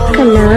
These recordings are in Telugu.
హలో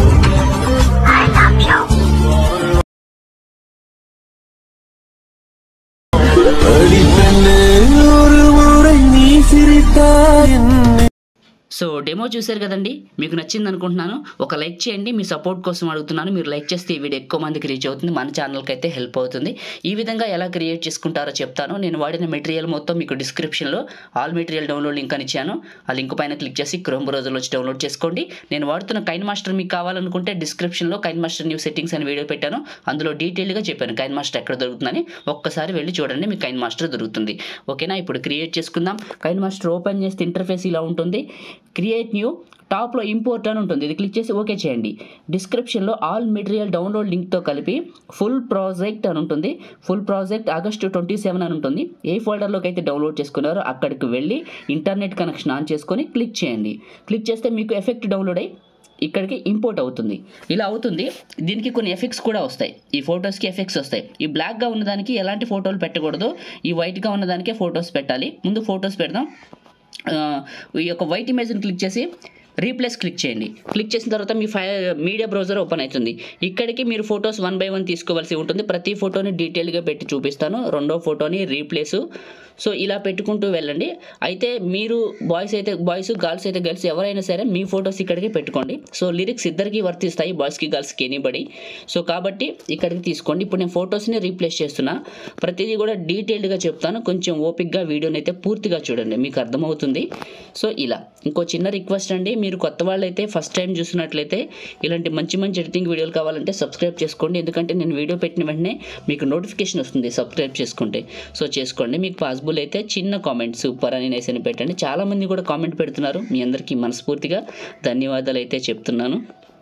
సో డెమో చూశారు కదండి మీకు నచ్చింది అనుకుంటున్నాను ఒక లైక్ చేయండి మీ సపోర్ట్ కోసం అడుగుతున్నాను మీరు లైక్ చేస్తే ఈ వీడియో ఎక్కువ మందికి రీచ్ అవుతుంది మన ఛానల్కి అయితే హెల్ప్ అవుతుంది ఈ విధంగా ఎలా క్రియేట్ చేసుకుంటారో చెప్తాను నేను వాడిన మెటీరియల్ మొత్తం మీకు డిస్క్రిప్షన్లో ఆల్ మెటీరియల్ డౌన్లోడ్ లింక్ అని ఇచ్చాను ఆ లింక్ పైన క్లిక్ చేసి క్రోమ్ బ్రౌజర్లో వచ్చి డౌన్లోడ్ చేసుకోండి నేను వాడుతున్న కైన్ మాస్టర్ మీకు కావాలనుకుంటే డిస్క్రిప్షన్లో కైన్ మాస్టర్ న్యూ సెట్టింగ్స్ అని వీడియో పెట్టాను అందులో డీటెయిల్గా చెప్పాను కైన్ మాస్టర్ ఎక్కడ దొరుకుతుందని ఒక్కసారి వెళ్ళి చూడండి మీకు కైన్ మాస్టర్ దొరుకుతుంది ఓకేనా ఇప్పుడు క్రియేట్ చేసుకుందాం కైన్ మాస్టర్ ఓపెన్ చేస్తే ఇంటర్ఫేస్ ఇలా ఉంటుంది క్రియేట్ న్యూ టాప్లో ఇంపోర్ట్ అని ఉంటుంది ఇది క్లిక్ చేసి ఓకే చేయండి డిస్క్రిప్షన్లో ఆల్ మెటీరియల్ డౌన్లోడ్ లింక్తో కలిపి ఫుల్ ప్రాజెక్ట్ అని ఉంటుంది full project August twenty seven అని ఉంటుంది ఏ ఫోల్డర్లోకి అయితే డౌన్లోడ్ చేసుకున్నారో అక్కడికి వెళ్ళి ఇంటర్నెట్ కనెక్షన్ ఆన్ చేసుకొని క్లిక్ చేయండి క్లిక్ చేస్తే మీకు ఎఫెక్ట్ డౌన్లోడ్ అయ్యి ఇక్కడికి ఇంపోర్ట్ అవుతుంది ఇలా అవుతుంది దీనికి కొన్ని ఎఫెక్ట్స్ కూడా వస్తాయి ఈ ఫొటోస్కి ఎఫెక్ట్స్ వస్తాయి ఈ బ్లాక్గా ఉన్నదానికి ఎలాంటి ఫోటోలు పెట్టకూడదు ఈ వైట్గా ఉన్నదానికే ఫొటోస్ పెట్టాలి ముందు ఫొటోస్ పెడదాం ఆ, ఈ యొక్క వైట్ ఇమేజ్ని క్లిక్ చేసి రీప్లేస్ క్లిక్ చేయండి క్లిక్ చేసిన తర్వాత మీ ఫై మీడియా బ్రౌజర్ ఓపెన్ అవుతుంది ఇక్కడికి మీరు ఫొటోస్ వన్ బై వన్ తీసుకోవాల్సి ఉంటుంది ప్రతి ఫోటోని డీటెయిల్గా పెట్టి చూపిస్తాను రెండో ఫోటోని రీప్లేసు సో ఇలా పెట్టుకుంటూ వెళ్ళండి అయితే మీరు బాయ్స్ అయితే బాయ్స్ గర్ల్స్ అయితే గర్ల్స్ ఎవరైనా సరే మీ ఫొటోస్ ఇక్కడికి పెట్టుకోండి సో లిరిక్స్ ఇద్దరికి వర్తిస్తాయి బాయ్స్కి గర్ల్స్కి ఎనీబడి సో కాబట్టి ఇక్కడికి తీసుకోండి ఇప్పుడు నేను ఫొటోస్ని రీప్లేస్ చేస్తున్నా ప్రతిదీ కూడా డీటెయిల్డ్గా చెప్తాను కొంచెం ఓపిక్గా వీడియోని అయితే పూర్తిగా చూడండి మీకు అర్థమవుతుంది సో ఇలా ఇంకో చిన్న రిక్వెస్ట్ అండి మీరు కొత్త వాళ్ళైతే ఫస్ట్ టైం చూసినట్లయితే ఇలాంటి మంచి మంచి ఎడిటింగ్ వీడియోలు కావాలంటే సబ్స్క్రైబ్ చేసుకోండి ఎందుకంటే నేను వీడియో పెట్టిన వెంటనే మీకు నోటిఫికేషన్ వస్తుంది సబ్స్క్రైబ్ చేసుకుంటే సో చేసుకోండి మీకు పాసిబుల్ అయితే చిన్న కామెంట్ సూపర్ అని నేసని పెట్టండి చాలామంది కూడా కామెంట్ పెడుతున్నారు మీ అందరికీ మనస్ఫూర్తిగా ధన్యవాదాలు అయితే చెప్తున్నాను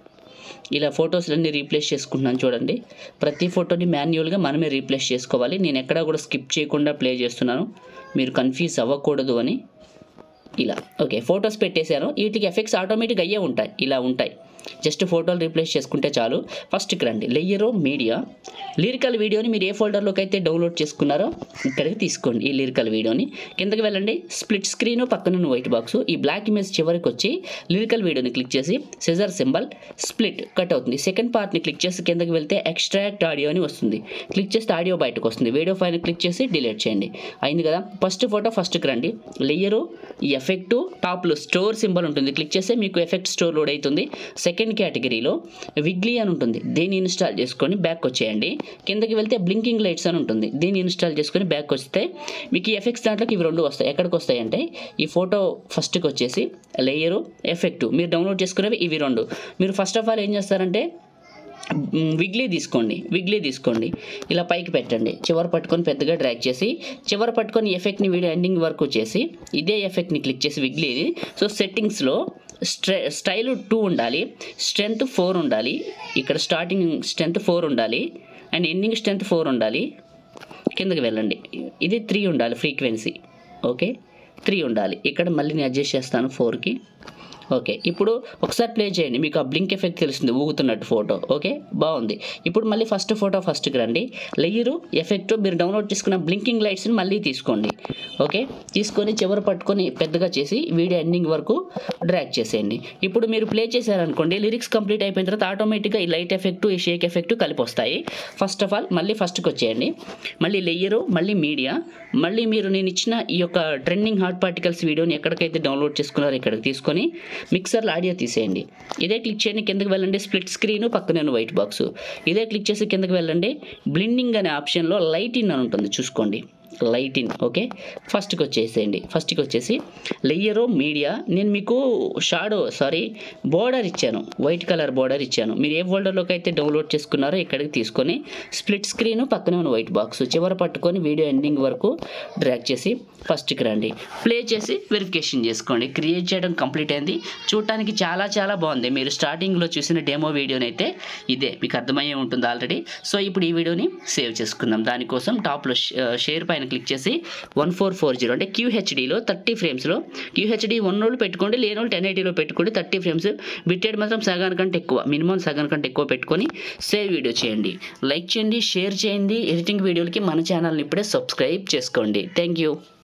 ఇలా ఫొటోస్లన్నీ రీప్లేస్ చేసుకుంటున్నాను చూడండి ప్రతి ఫోటోని మాన్యువల్గా మనమే రీప్లేస్ చేసుకోవాలి నేను ఎక్కడా కూడా స్కిప్ చేయకుండా ప్లే చేస్తున్నాను మీరు కన్ఫ్యూజ్ అవ్వకూడదు అని ఇలా ఓకే ఫొటోస్ పెట్టేశాను వీటికి ఎఫెక్ట్స్ ఆటోమేటిక్ అయ్యే ఉంటాయి ఇలా ఉంటాయి జస్ట్ ఫోటోలు రీప్లేస్ చేసుకుంటే చాలు ఫస్ట్కి రండి లేయరో మీడియా లిరికల్ వీడియోని మీరు ఏ ఫోల్డర్లోకి అయితే డౌన్లోడ్ చేసుకున్నారో ఇక్కడికి తీసుకోండి ఈ లిరికల్ వీడియోని కిందకి వెళ్ళండి స్ప్లిట్ స్క్రీన్ పక్కన వైట్ బాక్స్ ఈ బ్లాక్ ఇమేజ్ చివరికి వచ్చి లిరికల్ వీడియోని క్లిక్ చేసి సెజర్ సింబల్ స్ప్లిట్ కట్ అవుతుంది సెకండ్ పార్ట్ని క్లిక్ చేసి కిందకి వెళ్తే ఎక్స్ట్రాక్ట్ ఆడియో అని వస్తుంది క్లిక్ చేస్తే ఆడియో బయటకు వస్తుంది వీడియో ఫైల్ క్లిక్ చేసి డిలీట్ చేయండి అయింది కదా ఫస్ట్ ఫోటో ఫస్ట్కి రండి లేయరు ఈ ఎఫెక్ట్ టాప్లో స్టోర్ సింబల్ ఉంటుంది క్లిక్ చేస్తే మీకు ఎఫెక్ట్ స్టోర్ లోడ్ అవుతుంది సెకండ్ కేటగిరీలో విగ్లీ అని ఉంటుంది దీన్ని ఇన్స్టాల్ చేసుకొని బ్యాక్ వచ్చేయండి కిందకి వెళ్తే బ్లింకింగ్ లైట్స్ అని ఉంటుంది దీన్ని ఇన్స్టాల్ చేసుకొని బ్యాక్ వస్తే మీకు ఈ ఎఫెక్ట్స్ దాంట్లోకి ఇవి రెండు వస్తాయి ఎక్కడికి వస్తాయి అంటే ఈ ఫోటో ఫస్ట్కి వచ్చేసి లేయరు ఎఫెక్ట్ మీరు డౌన్లోడ్ చేసుకునేవి ఇవి రెండు మీరు ఫస్ట్ ఆఫ్ ఆల్ ఏం చేస్తారంటే మ్, విగ్లీ తీసుకోండి విగ్లీ తీసుకోండి ఇలా పైకి పెట్టండి చివర పట్టుకొని పెద్దగా డ్రాగ్ చేసి చివర పట్టుకొని ఎఫెక్ట్ని వీడియో ఎండింగ్ వరకు చేసి ఇదే ఎఫెక్ట్ని క్లిక్ చేసి విగ్లీది సో సెట్టింగ్స్లో స్ట్రె స్టైల్ టూ ఉండాలి స్ట్రెంత్ ఫోర్ ఉండాలి ఇక్కడ స్టార్టింగ్ స్ట్రెంత్ ఫోర్ ఉండాలి అండ్ ఎండింగ్ స్ట్రెంత్ ఫోర్ ఉండాలి కిందకి వెళ్ళండి ఇది త్రీ ఉండాలి ఫ్రీక్వెన్సీ ఓకే త్రీ ఉండాలి ఇక్కడ మళ్ళీ నేను అడ్జస్ట్ చేస్తాను ఫోర్కి ఓకే ఇప్పుడు ఒకసారి ప్లే చేయండి మీకు ఆ బ్లింక్ ఎఫెక్ట్ తెలుస్తుంది ఊగుతున్నట్టు ఫోటో ఓకే బాగుంది ఇప్పుడు మళ్ళీ ఫస్ట్ ఫోటో ఫస్ట్కి రండి లేయరు ఎఫెక్ట్ మీరు డౌన్లోడ్ చేసుకున్న బ్లింకింగ్ లైట్స్ని మళ్ళీ తీసుకోండి ఓకే తీసుకొని చివరి పట్టుకొని పెద్దగా చేసి వీడియో ఎండింగ్ వరకు డ్రాగ్ చేసేయండి ఇప్పుడు మీరు ప్లే చేశారనుకోండి లిరిక్స్ కంప్లీట్ అయిపోయిన తర్వాత ఆటోమేటిక్గా ఈ లైట్ ఎఫెక్ట్ ఈ షేక్ ఎఫెక్ట్ కలిపి వస్తాయి ఫస్ట్ ఆఫ్ ఆల్ మళ్ళీ ఫస్ట్కి వచ్చేయండి మళ్ళీ లేయరు మళ్ళీ మీడియా మళ్ళీ మీరు నేను ఇచ్చిన ఈ యొక్క ట్రెండింగ్ హాట్ పార్టికల్స్ వీడియోని ఎక్కడికైతే డౌన్లోడ్ చేసుకున్నారో ఇక్కడికి తీసుకొని మిక్సర్లో ఆడియో తీసేయండి ఇదే క్లిక్ చేయండి కిందకి వెళ్ళండి స్ప్లిట్ స్క్రీన్ పక్కనే వైట్ బాక్స్ ఇదే క్లిక్ చేసి కిందకి వెళ్ళండి బ్లిండింగ్ అనే ఆప్షన్లో లైట్ ఇన్ అని ఉంటుంది చూసుకోండి లైట్ ఇన్ ఓకే ఫస్ట్కి వచ్చేసేయండి ఫస్ట్కి వచ్చేసి లేయరు మీడియా నేను మీకు షాడో సారీ బోర్డర్ ఇచ్చాను వైట్ కలర్ బోర్డర్ ఇచ్చాను మీరు ఏ ఫోల్డర్లోకి అయితే డౌన్లోడ్ చేసుకున్నారో ఇక్కడికి తీసుకొని స్ప్లిట్ స్క్రీన్ పక్కనే ఉన్న వైట్ బాక్స్ చివర పట్టుకొని వీడియో ఎండింగ్ వరకు డ్రాగ్ చేసి ఫస్ట్కి రండి ప్లే చేసి వెరిఫికేషన్ చేసుకోండి క్రియేట్ చేయడం కంప్లీట్ అయింది చూడటానికి చాలా చాలా బాగుంది మీరు స్టార్టింగ్లో చూసిన డెమో వీడియోని అయితే ఇదే మీకు అర్థమయ్యే ఉంటుంది ఆల్రెడీ సో ఇప్పుడు ఈ వీడియోని సేవ్ చేసుకుందాం దానికోసం టాప్లో షేర్ పైన క్లిక్ చేసి వన్ ఫోర్ ఫోర్ జీరో అంటే క్యూహెచ్డీలో థర్టీ ఫ్రేమ్స్లో క్యూహెచ్డీ వన్ రోజులు పెట్టుకోండి లేని వాళ్ళు టెన్ ఎయిటీలో పెట్టుకోండి థర్టీ ఫ్రేమ్స్ బిట్టెడ్ మాత్రం సగానికంటే ఎక్కువ మినిమం సగానికంటే ఎక్కువ పెట్టుకొని సేవ్ వీడియో చేయండి లైక్ చేయండి షేర్ చేయండి ఎడిటింగ్ వీడియోలకి మన ఛానల్ని ఇప్పుడే సబ్స్క్రైబ్ చేసుకోండి థ్యాంక్ యూ